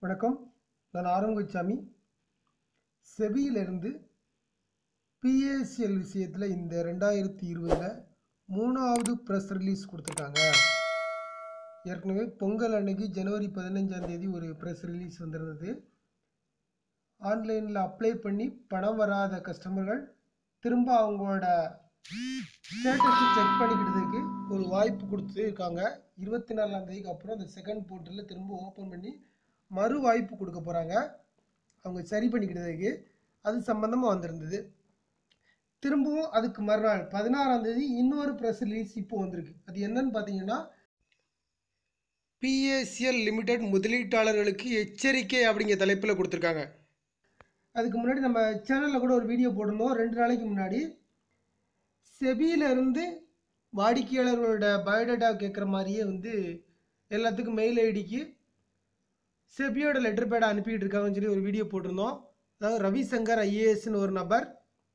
வணக்கம் நான் ஆரங்கசாமி செபியிலிருந்து பிஏசிஎல் விஷயத்தில் இந்த ரெண்டாயிரத்தி இருபதில் மூணாவது ப்ரெஸ் ரிலீஸ் கொடுத்துருக்காங்க ஏற்கனவே பொங்கல் அன்னைக்கு ஜனவரி பதினஞ்சாம் தேதி ஒரு ப்ரெஸ் ரிலீஸ் வந்திருந்தது ஆன்லைனில் அப்ளை பண்ணி பணம் வராத கஸ்டமர்கள் திரும்ப அவங்களோட ஸ்டேட்டஸை செக் பண்ணிக்கிட்டதுக்கு ஒரு வாய்ப்பு கொடுத்துருக்காங்க இருபத்தி நாலாம் தேதிக்கு அப்புறம் அந்த செகண்ட் போர்ட்டலில் திரும்ப ஓப்பன் பண்ணி மறு வாய்ப்பு கொடுக்க போகிறாங்க அவங்க சரி பண்ணிக்கிட்டதுக்கு அது சம்மந்தமாக வந்திருந்தது திரும்பவும் அதுக்கு மறுநாள் பதினாறாம் தேதி இன்னொரு ப்ரெஸ் ரிலீஸ் இப்போ வந்திருக்கு அது என்னன்னு பார்த்தீங்கன்னா பிஏசிஎல் லிமிடெட் முதலீட்டாளர்களுக்கு எச்சரிக்கை அப்படிங்கிற தலைப்பில் கொடுத்துருக்காங்க அதுக்கு முன்னாடி நம்ம சேனலில் கூட ஒரு வீடியோ போட்டிருந்தோம் ரெண்டு நாளைக்கு முன்னாடி செபியில இருந்து வாடிக்கையாளர்களோட பயோடேட்டா கேட்குற மாதிரியே வந்து எல்லாத்துக்கும் மெயில் ஐடிக்கு செபியோட லெட்டர் பேடை அனுப்பிட்டு இருக்காங்கன்னு சொல்லி ஒரு வீடியோ போட்டிருந்தோம் அதாவது ரவிசங்கர் ஐஏஎஸ்னு ஒரு நபர்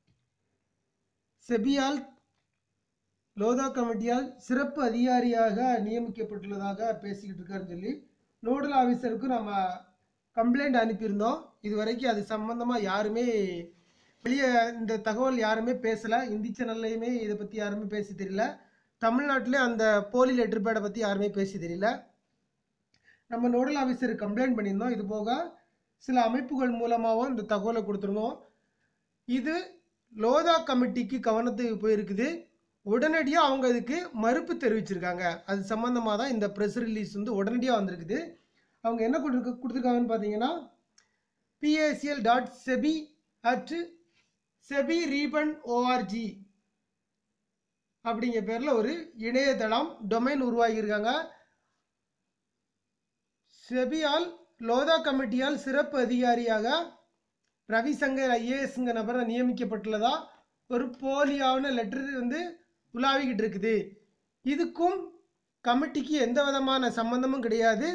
செபியால் லோதா கமிட்டியால் சிறப்பு அதிகாரியாக நியமிக்கப்பட்டுள்ளதாக பேசிக்கிட்டு இருக்காருன்னு சொல்லி நோடல் ஆஃபீஸருக்கு நம்ம கம்ப்ளைண்ட் அனுப்பியிருந்தோம் இது வரைக்கும் அது சம்மந்தமாக யாருமே வெளியே இந்த தகவல் யாருமே பேசலை இந்தி சேனல்லையுமே இதை பற்றி யாருமே பேசி தெரியல தமிழ்நாட்டிலே அந்த போலி லெட்டர் பேடை பற்றி யாருமே பேசி தெரியல நம்ம நோடல் ஆஃபீஸருக்கு கம்ப்ளைண்ட் பண்ணியிருந்தோம் இது போக சில அமைப்புகள் மூலமாகவும் இந்த தகவலை கொடுத்துருந்தோம் இது லோதா கமிட்டிக்கு கவனத்துக்கு போயிருக்குது உடனடியாக அவங்க இதுக்கு மறுப்பு தெரிவிச்சிருக்காங்க அது சம்மந்தமாக தான் இந்த ப்ரெஸ் ரிலீஸ் வந்து உடனடியாக வந்திருக்குது அவங்க என்ன கொடுத்து கொடுத்துருக்காங்கன்னு பார்த்தீங்கன்னா பிஏசிஎல் டாட் செபி அட் செபி ரீபன் ஓஆர்ஜி அப்படிங்கிற பேரில் ஒரு இணையதளம் டொமைன் உருவாகியிருக்காங்க செபியால் லோதா கமிட்டியால் சிறப்பு அதிகாரியாக ரவிசங்கர் ஐஏஎஸ்ங்க நபரை நியமிக்கப்பட்டுள்ளதா ஒரு போலியான லெட்டர் வந்து உலாவிக்கிட்டு இருக்குது இதுக்கும் கமிட்டிக்கு எந்த விதமான சம்பந்தமும் கிடையாது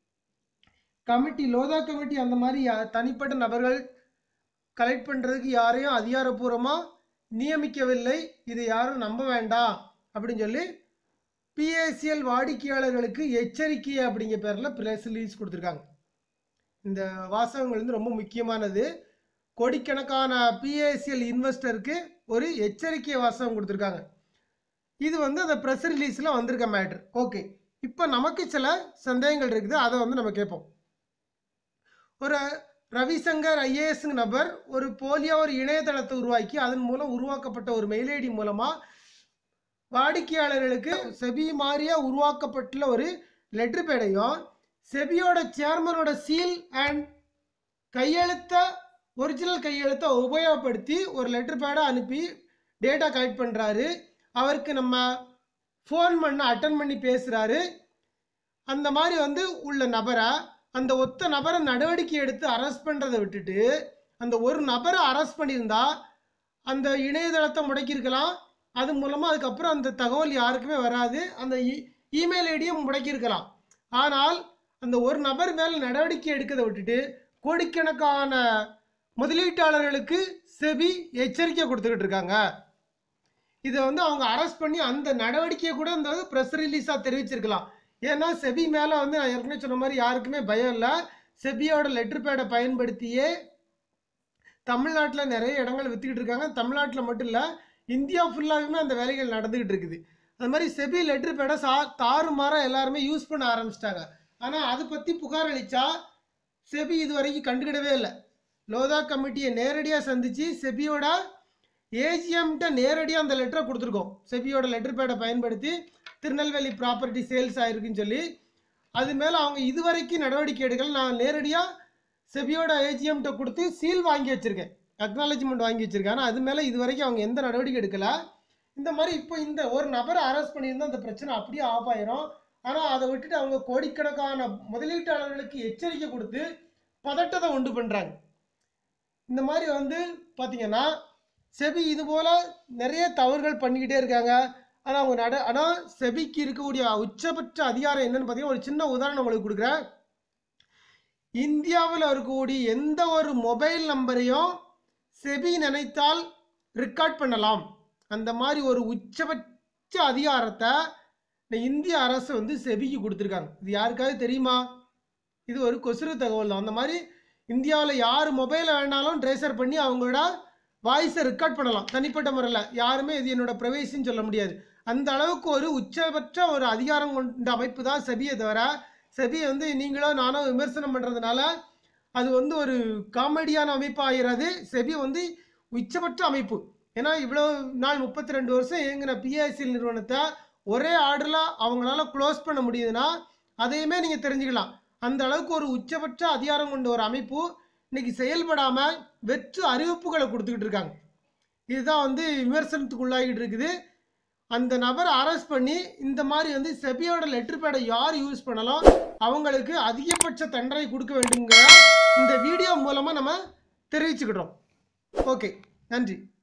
கமிட்டி லோதா கமிட்டி அந்த மாதிரி யா- தனிப்பட்ட நபர்கள் கலெக்ட் பண்ணுறதுக்கு யாரையும் அதிகாரப்பூர்வமாக நியமிக்கவில்லை இதை யாரும் நம்ப வேண்டாம் அப்படின்னு சொல்லி பிஏசிஎல் வாடிக்கையாளர்களுக்கு எச்சரிக்கை அப்படிங்கிற பேரில் ப்ரெஸ் ரிலீஸ் கொடுத்துருக்காங்க இந்த வாசகங்கள் வந்து ரொம்ப முக்கியமானது கோடிக்கணக்கான பிஏசிஎல் இன்வெஸ்டருக்கு ஒரு எச்சரிக்கை வாசகம் கொடுத்துருக்காங்க இது வந்து அந்த ப்ரெஸ் ரிலீஸில் வந்திருக்க மேட்ரு ஓகே இப்போ நமக்கு சில சந்தேகங்கள் இருக்குது அதை வந்து நம்ம கேட்போம் ஒரு ரவிசங்கர் ஐஏஎஸ் நபர் ஒரு போலியா ஒரு இணையதளத்தை உருவாக்கி அதன் மூலம் உருவாக்கப்பட்ட ஒரு மெயில் ஐடி மூலமாக வாடிக்கையாளர்களுக்கு செபி மாதிரியா உருவாக்கப்பட்டுள்ள ஒரு லெட்டர் பேடையும் செபியோட சேர்மனோட சீல் அண்ட் கையெழுத்த ஒரிஜினல் கையெழுத்தை உபயோகப்படுத்தி ஒரு லெட்டர் பேடை அனுப்பி டேட்டா கலெக்ட் பண்ணுறாரு அவருக்கு நம்ம ஃபோன் பண்ண அட்டன் பண்ணி பேசுகிறாரு அந்த மாதிரி வந்து உள்ள நபரை அந்த ஒத்த நபரை நடவடிக்கை எடுத்து அரெஸ்ட் பண்ணுறதை விட்டுட்டு அந்த ஒரு நபரை அரெஸ்ட் பண்ணியிருந்தா அந்த இணையதளத்தை முடக்கியிருக்கலாம் அது மூலமாக அதுக்கப்புறம் அந்த தகவல் யாருக்குமே வராது அந்த இ- இமெயில் ஐடியும் முடக்கியிருக்கலாம் ஆனால் அந்த ஒரு நபர் மேல் நடவடிக்கை எடுக்கிறதை விட்டுட்டு கோடிக்கணக்கான முதலீட்டாளர்களுக்கு செபி எச்சரிக்கை கொடுத்துக்கிட்டு இருக்காங்க இதை வந்து அவங்க அரெஸ்ட் பண்ணி அந்த நடவடிக்கையை கூட இந்த ப்ரெஸ் ரிலீஸாக தெரிவிச்சிருக்கலாம் ஏன்னா செபி மேலே வந்து நான் ஏற்கனவே சொன்ன மாதிரி யாருக்குமே பயம் இல்லை செபியோட லெட்டர் பேடை பயன்படுத்தியே தமிழ்நாட்டில் நிறைய இடங்கள் விற்றுக்கிட்டு இருக்காங்க தமிழ்நாட்டில் மட்டும் இல்லை இந்தியா ஃபுல்லாகவுமே அந்த வேலைகள் நடந்துக்கிட்டு இருக்குது அது மாதிரி செபி லெட்டர் பேடை சா தாறுமாறாக எல்லாருமே யூஸ் பண்ண ஆரம்பிச்சிட்டாங்க ஆனால் அதை பற்றி புகார் அளித்தா செபி இது வரைக்கும் கண்டுக்கிடவே இல்லை லோதா கமிட்டியை நேரடியாக சந்தித்து செபியோட ஏஜிஎம்கிட்ட நேரடியாக அந்த லெட்டரை கொடுத்துருக்கோம் செபியோட லெட்டர் பேடை பயன்படுத்தி திருநெல்வேலி ப்ராப்பர்ட்டி சேல்ஸ் ஆயிருக்குன்னு சொல்லி அது மேலே அவங்க இதுவரைக்கும் நடவடிக்கை எடுக்கல நான் நேரடியாக செபியோட ஏஜிஎம்கிட்ட கொடுத்து சீல் வாங்கி வச்சுருக்கேன் அக்னாலஜ்மெண்ட் வாங்கி வச்சுருக்கேன் ஆனால் அது மேலே இது வரைக்கும் அவங்க எந்த நடவடிக்கை எடுக்கல இந்த மாதிரி இப்போ இந்த ஒரு நபரை அரெஸ்ட் பண்ணியிருந்தா அந்த பிரச்சனை அப்படியே ஆஃப் ஆயிரும் ஆனால் அதை விட்டுட்டு அவங்க கோடிக்கணக்கான முதலீட்டாளர்களுக்கு எச்சரிக்கை கொடுத்து பதட்டத்தை உண்டு பண்ணுறாங்க இந்த மாதிரி வந்து பார்த்தீங்கன்னா செபி இது போல் நிறைய தவறுகள் பண்ணிக்கிட்டே இருக்காங்க ஆனால் அவங்க நட ஆனால் செபிக்கு இருக்கக்கூடிய உச்சபட்ச அதிகாரம் என்னன்னு பார்த்தீங்கன்னா ஒரு சின்ன உதாரணம் உங்களுக்கு கொடுக்குறேன் இந்தியாவில் இருக்கக்கூடிய எந்த ஒரு மொபைல் நம்பரையும் செபி நினைத்தால் ரெக்கார்ட் பண்ணலாம் அந்த மாதிரி ஒரு உச்சபட்ச அதிகாரத்தை இந்த இந்திய அரசு வந்து செபிக்கு கொடுத்துருக்காங்க இது யாருக்காவது தெரியுமா இது ஒரு கொசுறு தகவல் தான் அந்த மாதிரி இந்தியாவில் யார் மொபைலை வேணாலும் ட்ரேசர் பண்ணி அவங்களோட வாய்ஸை ரெக்கார்ட் பண்ணலாம் தனிப்பட்ட முறையில் யாருமே இது என்னோட ப்ரைவேசின்னு சொல்ல முடியாது அந்த அளவுக்கு ஒரு உச்சபட்ச ஒரு அதிகாரம் கொண்ட அமைப்பு தான் செபியை தவிர செபியை வந்து நீங்களோ நானோ விமர்சனம் பண்ணுறதுனால அது வந்து ஒரு காமெடியான அமைப்பு ஆகிறது செபி வந்து உச்சபட்ச அமைப்பு ஏன்னா இவ்வளோ நாள் முப்பத்தி ரெண்டு வருஷம் இயங்கின பிஐசிஎல் நிறுவனத்தை ஒரே ஆர்டரில் அவங்களால க்ளோஸ் பண்ண முடியுதுன்னா அதையுமே நீங்கள் தெரிஞ்சுக்கலாம் அந்த அளவுக்கு ஒரு உச்சபட்ச அதிகாரம் கொண்ட ஒரு அமைப்பு இன்னைக்கு செயல்படாமல் வெற்று அறிவிப்புகளை கொடுத்துக்கிட்டு இருக்காங்க இதுதான் வந்து விமர்சனத்துக்கு உள்ளாகிட்டு இருக்குது அந்த நபரை அரெஸ்ட் பண்ணி இந்த மாதிரி வந்து செபியோட லெட்டர் பேடை யார் யூஸ் பண்ணலாம் அவங்களுக்கு அதிகபட்ச தண்டனை கொடுக்க வேண்டுங்கிற இந்த வீடியோ மூலமாக நம்ம தெரிவிச்சுக்கிட்டோம் ஓகே நன்றி